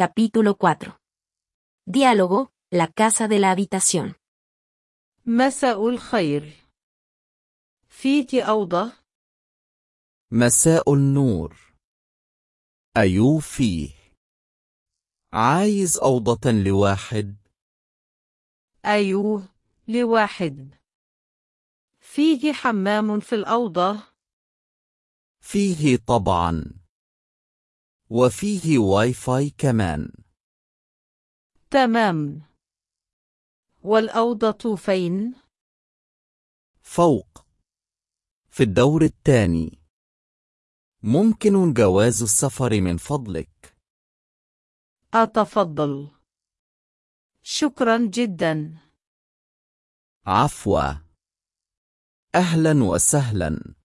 Capítulo 4. Diálogo, la casa de la habitación. مساء الخير فيك أوضة؟ مساء النور أيوه فيه عايز أوضة لواحد أيوه لواحد فيه حمام في الأوضة؟ فيه طبعا وفيه واي فاي كمان تمام والأوضة فين؟ فوق في الدور الثاني ممكن جواز السفر من فضلك أتفضل شكرا جدا عفوا أهلا وسهلا